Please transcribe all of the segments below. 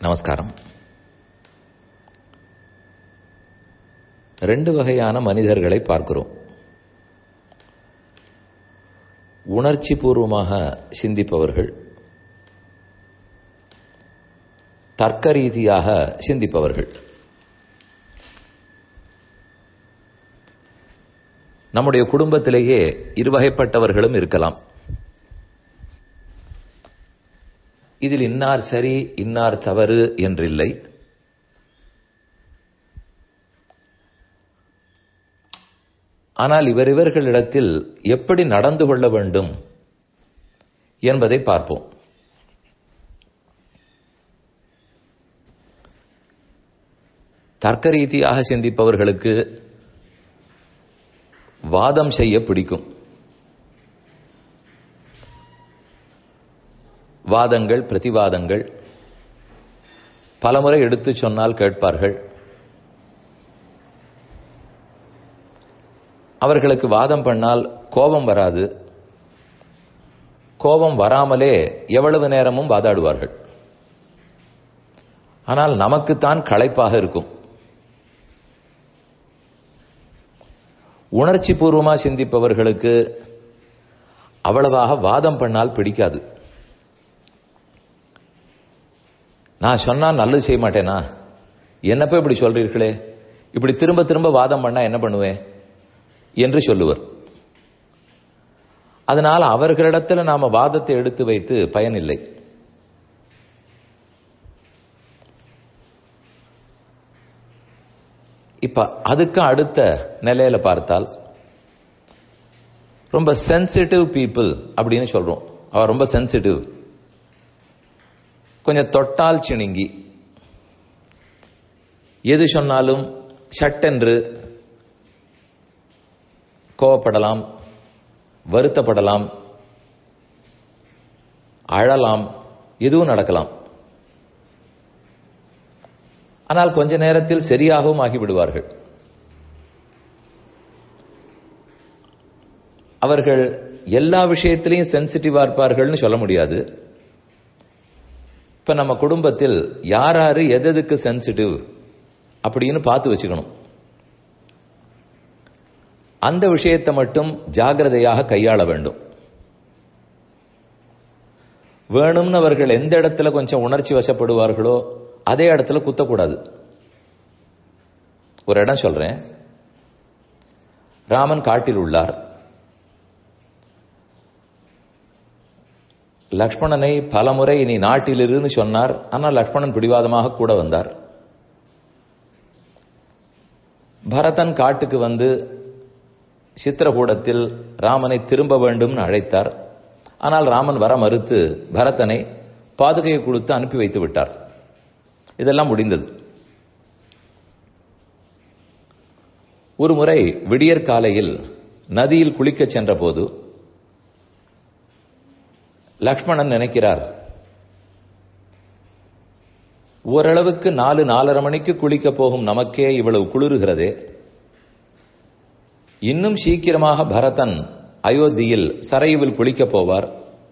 நமஸ்காரம் ரெண்டு வகையான மனிதர்களை பார்க்கிறோம் உணர்ச்சி பூர்வமாக சிந்திப்பவர்கள் தர்க்க ரீதியாக சிந்திப்பவர்கள் நம்முடைய குடும்பத்திலேயே இருவகைப்பட்டவர்களும் இருக்கலாம் இதில் இன்னார் சரி இன்னார் தவறு என்றில்லை ஆனால் இவரிவர்களிடத்தில் எப்படி நடந்து கொள்ள வேண்டும் என்பதை பார்ப்போம் தர்க்க ரீதியாக சிந்திப்பவர்களுக்கு வாதம் செய்ய பிடிக்கும் வாதங்கள் பிரதிவாதங்கள் பலமுறை எடுத்து சொன்னால் கேட்பார்கள் அவர்களுக்கு வாதம் பண்ணால் கோபம் வராது கோபம் வராமலே எவ்வளவு நேரமும் வாதாடுவார்கள் ஆனால் நமக்குத்தான் களைப்பாக இருக்கும் உணர்ச்சி பூர்வமா சிந்திப்பவர்களுக்கு அவ்வளவாக வாதம் பண்ணால் பிடிக்காது நான் சொன்னா நல்லது செய்ய மாட்டேனா என்னப்ப இப்படி சொல்றீர்களே இப்படி திரும்ப திரும்ப வாதம் பண்ணா என்ன பண்ணுவேன் என்று சொல்லுவர் அதனால் அவர்களிடத்தில் நாம வாதத்தை எடுத்து வைத்து பயனில்லை இப்ப அதுக்கு அடுத்த நிலையில பார்த்தால் ரொம்ப சென்சிட்டிவ் பீப்புள் அப்படின்னு சொல்றோம் அவர் ரொம்ப சென்சிட்டிவ் கொஞ்சம் தொட்டால் சிணுங்கி எது சொன்னாலும் சட்டென்று கோவப்படலாம் வருத்தப்படலாம் அழலாம் எதுவும் நடக்கலாம் ஆனால் கொஞ்ச நேரத்தில் சரியாகவும் ஆகிவிடுவார்கள் அவர்கள் எல்லா விஷயத்திலையும் சென்சிட்டிவா இருப்பார்கள்னு சொல்ல முடியாது இப்ப நம்ம குடும்பத்தில் யார் யாரு எதுக்கு சென்சிட்டிவ் அப்படின்னு பார்த்து வச்சுக்கணும் அந்த விஷயத்தை மட்டும் ஜாகிரதையாக கையாள வேண்டும் வேணும்னு அவர்கள் எந்த இடத்துல கொஞ்சம் உணர்ச்சி வசப்படுவார்களோ அதே இடத்துல குத்தக்கூடாது ஒரு இடம் சொல்றேன் ராமன் காட்டில் உள்ளார் லக்ஷ்மணனை பலமுறை நீ நாட்டில் இருந்து சொன்னார் ஆனால் லக்ஷ்மணன் பிடிவாதமாக கூட வந்தார் பரதன் காட்டுக்கு வந்து சித்திரகூடத்தில் ராமனை திரும்ப வேண்டும்னு அழைத்தார் ஆனால் ராமன் வர மறுத்து பரதனை பாதுகையை கொடுத்து அனுப்பி வைத்து விட்டார் இதெல்லாம் முடிந்தது ஒரு முறை விடியற் காலையில் நதியில் குளிக்கச் சென்ற போது லக்ஷ்மணன் நினைக்கிறார் ஓரளவுக்கு நாலு நாலரை மணிக்கு குளிக்க போகும் நமக்கே இவ்வளவு குளிருகிறதே இன்னும் சீக்கிரமாக பரதன் அயோத்தியில் சரையுவில் குளிக்கப் போவார்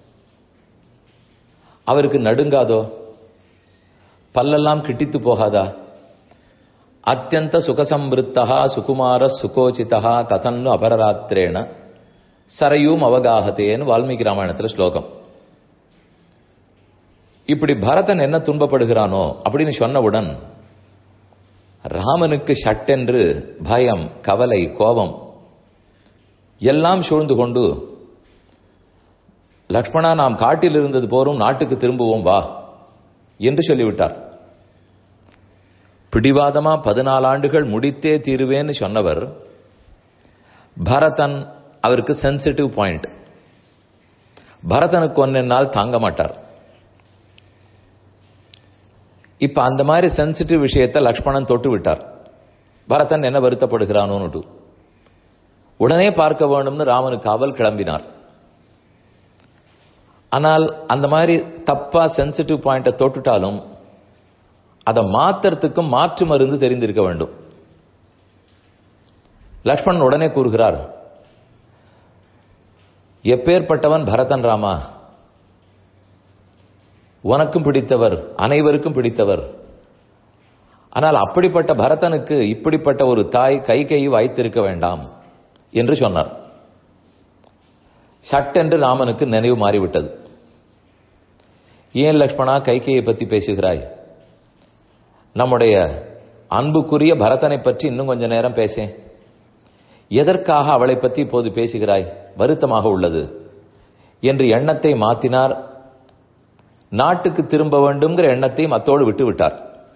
அவருக்கு நடுங்காதோ பல்லெல்லாம் கிட்டித்து போகாதா அத்தியந்த சுகசம்பிருத்தா சுகுமார சுகோச்சிதா ததன்னு அபரராத்திரேன சரையும் அவகாகத்தேன்னு வால்மீகி ராமாயணத்தில் ஸ்லோகம் இப்படி பரதன் என்ன துன்பப்படுகிறானோ அப்படின்னு சொன்னவுடன் ராமனுக்கு சட்டென்று பயம் கவலை கோபம் எல்லாம் சூழ்ந்து கொண்டு லக்ஷ்மணா நாம் காட்டில் இருந்தது போரும் நாட்டுக்கு திரும்புவோம் வா என்று சொல்லிவிட்டார் பிடிவாதமா பதினாலு ஆண்டுகள் முடித்தே தீருவேன்னு சொன்னவர் பரதன் அவருக்கு சென்சிட்டிவ் பாயிண்ட் பரதனுக்கு ஒன்னால் தாங்க மாட்டார் இப்ப அந்த மாதிரி சென்சிட்டிவ் விஷயத்தை லக்ஷ்மணன் தொட்டு விட்டார் பரதன் என்ன வருத்தப்படுகிறானோன்னு உடனே பார்க்க வேண்டும்னு ராமனுக்கு அவல் கிளம்பினார் ஆனால் அந்த மாதிரி தப்பா சென்சிட்டிவ் பாயிண்ட தொட்டுட்டாலும் அதை மாத்துறதுக்கும் மாற்று மருந்து தெரிந்திருக்க வேண்டும் லக்ஷ்மணன் உடனே கூறுகிறார் எப்பேற்பட்டவன் பரதன் ராமா உனக்கும் பிடித்தவர் அனைவருக்கும் பிடித்தவர் ஆனால் அப்படிப்பட்ட பரதனுக்கு இப்படிப்பட்ட ஒரு தாய் கை கை வாய்த்திருக்க வேண்டாம் என்று சொன்னார் சட்டென்று ராமனுக்கு நினைவு மாறிவிட்டது ஏன் லக்ஷ்மணா கைகையை பத்தி பேசுகிறாய் நம்முடைய அன்புக்குரிய பரதனை பற்றி இன்னும் கொஞ்ச நேரம் பேசேன் எதற்காக அவளை பற்றி இப்போது பேசுகிறாய் வருத்தமாக உள்ளது என்று எண்ணத்தை மாத்தினார் நாட்டுக்கு திரும்ப வேண்டும்ங்கிற எண்ணத்தை மத்தோடு விட்டு விட்டார்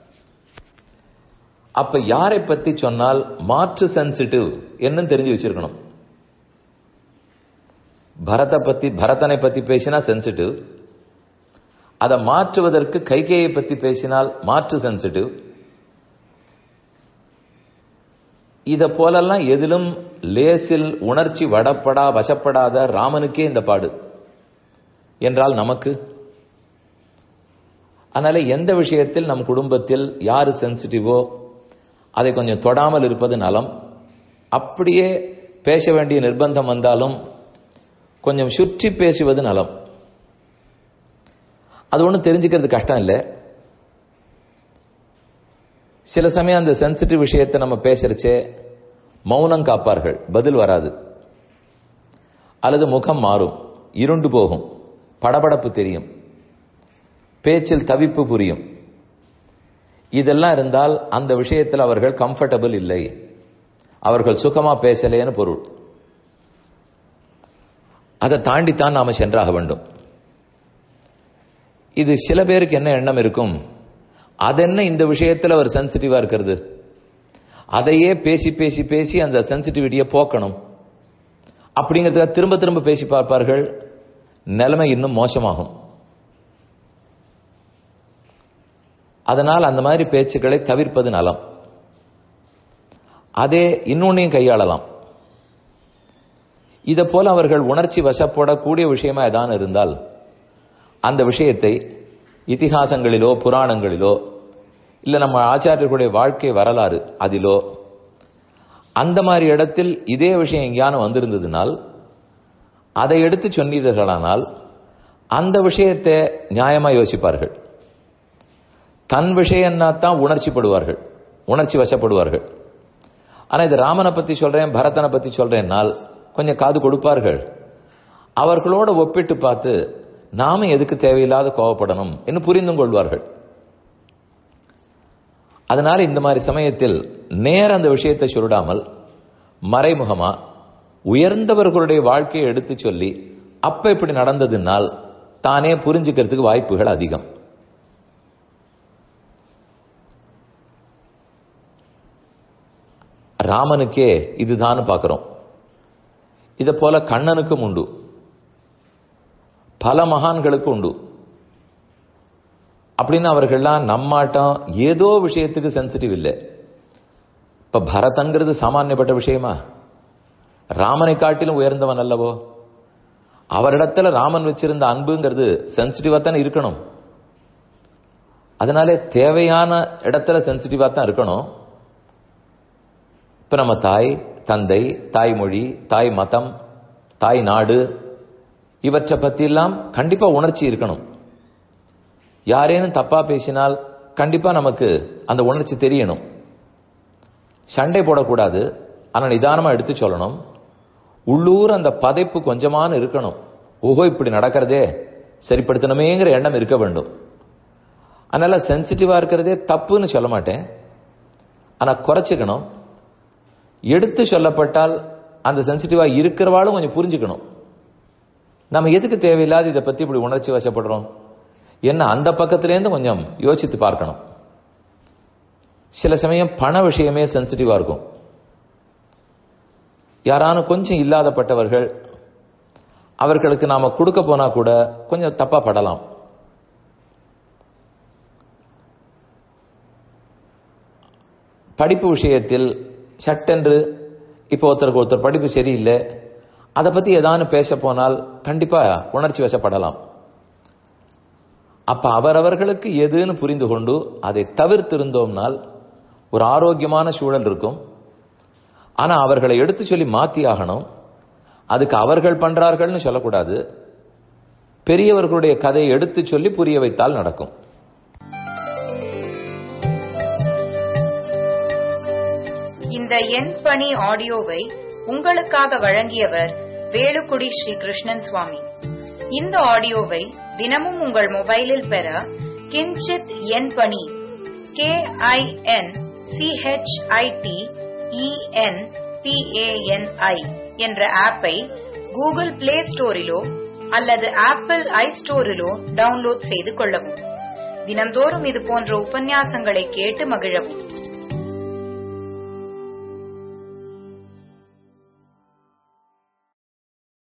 அப்ப யாரை பத்தி சொன்னால் மாற்று சென்சிட்டிவ் என்னன்னு தெரிஞ்சு வச்சிருக்கணும் பரத பத்தி பரதனை பத்தி பேசினா சென்சிட்டிவ் அதை மாற்றுவதற்கு கைகேயை பத்தி பேசினால் மாற்று சென்சிட்டிவ் இத போலெல்லாம் எதிலும் லேசில் உணர்ச்சி வடப்படா வசப்படாத ராமனுக்கே இந்த பாடு என்றால் நமக்கு அதனால எந்த விஷயத்தில் நம் குடும்பத்தில் யாரு சென்சிட்டிவோ அதை கொஞ்சம் தொடாமல் இருப்பது நலம் அப்படியே பேச வேண்டிய நிர்பந்தம் வந்தாலும் கொஞ்சம் சுற்றி பேசுவது நலம் அது ஒன்றும் தெரிஞ்சுக்கிறது கஷ்டம் இல்லை சில சமயம் அந்த சென்சிட்டிவ் விஷயத்தை நம்ம பேசுறச்சே மௌனம் காப்பார்கள் பதில் வராது அல்லது முகம் மாறும் இருண்டு போகும் படபடப்பு தெரியும் பேச்சில் தவிப்பு புரியும் இதெல்லாம் இருந்தால் அந்த விஷயத்தில் அவர்கள் கம்ஃபர்டபுள் இல்லை அவர்கள் சுகமா பேசலைன்னு பொருள் அதை தாண்டித்தான் நாம சென்றாக வேண்டும் இது சில பேருக்கு என்ன எண்ணம் இருக்கும் அதென்ன இந்த விஷயத்தில் அவர் சென்சிட்டிவா இருக்கிறது அதையே பேசி பேசி பேசி அந்த சென்சிட்டிவிட்டியை போக்கணும் அப்படிங்கிறதுக்காக திரும்ப திரும்ப பேசி பார்ப்பார்கள் நிலைமை இன்னும் மோசமாகும் அதனால் அந்த மாதிரி பேச்சுக்களை தவிர்ப்பது நலம் அதே இன்னொன்னையும் கையாளலாம் இதை போல அவர்கள் உணர்ச்சி வசப்படக்கூடிய விஷயமா ஏதான் இருந்தால் அந்த விஷயத்தை இதிகாசங்களிலோ புராணங்களிலோ இல்ல நம்ம ஆச்சாரியர்களுடைய வாழ்க்கை வரலாறு அதிலோ அந்த மாதிரி இடத்தில் இதே விஷயம் எங்கேயான வந்திருந்ததுனால் அதை எடுத்து சொன்னீர்களானால் அந்த விஷயத்தை நியாயமா யோசிப்பார்கள் தன் விஷயம்னா தான் உணர்ச்சிப்படுவார்கள் உணர்ச்சி வசப்படுவார்கள் ஆனா இது ராமனை பத்தி சொல்றேன் பரதனை பத்தி சொல்றேன்னால் கொஞ்சம் காது கொடுப்பார்கள் அவர்களோட ஒப்பிட்டு பார்த்து நாம எதுக்கு தேவையில்லாத கோவப்படணும் என்று புரிந்து கொள்வார்கள் அதனால இந்த மாதிரி சமயத்தில் நேர அந்த விஷயத்தை சொல்லிடாமல் மறைமுகமா உயர்ந்தவர்களுடைய வாழ்க்கையை எடுத்து சொல்லி அப்ப இப்படி நடந்ததுனால் தானே புரிஞ்சுக்கிறதுக்கு வாய்ப்புகள் அதிகம் ராமனுக்கே இதுதான் பார்க்கிறோம் இதை போல கண்ணனுக்கும் உண்டு பல மகான்களுக்கு உண்டு அப்படின்னு அவர்கள்லாம் நம்மாட்டம் ஏதோ விஷயத்துக்கு சென்சிட்டிவ் இல்லை இப்ப பரதங்கிறது சாமானியப்பட்ட விஷயமா ராமனை காட்டிலும் உயர்ந்தவன் அல்லவோ அவரிடத்துல ராமன் வச்சிருந்த அன்புங்கிறது சென்சிட்டிவா தான் இருக்கணும் அதனாலே தேவையான இடத்துல சென்சிட்டிவா தான் இருக்கணும் இப்ப நம்ம தாய் தந்தை தாய்மொழி தாய் மதம் தாய் நாடு இவற்றை பற்றியெல்லாம் கண்டிப்பா உணர்ச்சி இருக்கணும் யாரேனும் தப்பா பேசினால் கண்டிப்பா நமக்கு அந்த உணர்ச்சி தெரியணும் சண்டை போடக்கூடாது ஆனா நிதானமா எடுத்து சொல்லணும் உள்ளூர் அந்த பதைப்பு கொஞ்சமான இருக்கணும் ஓஹோ இப்படி நடக்கிறதே சரிப்படுத்தணுமேங்கிற எண்ணம் இருக்க வேண்டும் அதனால சென்சிட்டிவா இருக்கிறதே தப்புன்னு சொல்ல மாட்டேன் ஆனா குறைச்சிக்கணும் எடுத்து சொல்லப்பட்டால் அந்த சென்சிட்டிவா இருக்கிறவாளும் கொஞ்சம் புரிஞ்சுக்கணும் நம்ம எதுக்கு தேவையில்லாத இதை பத்தி இப்படி உணர்ச்சி வசப்படுறோம் என்ன அந்த பக்கத்திலேருந்து கொஞ்சம் யோசித்து பார்க்கணும் சில சமயம் பண விஷயமே சென்சிட்டிவா இருக்கும் யாரானும் கொஞ்சம் இல்லாதப்பட்டவர்கள் அவர்களுக்கு நாம கொடுக்க போனா கூட கொஞ்சம் தப்பா படலாம் படிப்பு விஷயத்தில் சட்டென்று இப்போ ஒருத்தருக்கு ஒருத்தர் படிப்பு சரியில்லை அதை பத்தி ஏதானு பேச போனால் கண்டிப்பா உணர்ச்சி வசப்படலாம் அப்ப அவரவர்களுக்கு எதுன்னு புரிந்து கொண்டு அதை தவிர்த்திருந்தோம்னால் ஒரு ஆரோக்கியமான சூழல் இருக்கும் ஆனா அவர்களை எடுத்து சொல்லி மாத்தி ஆகணும் அதுக்கு அவர்கள் பண்றார்கள்னு சொல்லக்கூடாது பெரியவர்களுடைய கதையை எடுத்து சொல்லி புரிய வைத்தால் நடக்கும் இந்த எண் பணி ஆடியோவை உங்களுக்காக வழங்கியவர் வேலுக்குடி ஸ்ரீ கிருஷ்ணன் சுவாமி இந்த ஆடியோவை தினமும் உங்கள் மொபைலில் பெற கிஞ்சித் எண் பணி கே ஐ என் சிஹெச்ஐடி இஎன் பிஏஎன்ஐ என்ற ஆப்பை கூகுள் பிளே ஸ்டோரிலோ அல்லது ஆப்பிள் ஐ ஸ்டோரிலோ டவுன்லோட் செய்து கொள்ளவும் தினம்தோறும் இது போன்ற உபன்யாசங்களை கேட்டு மகிழவும்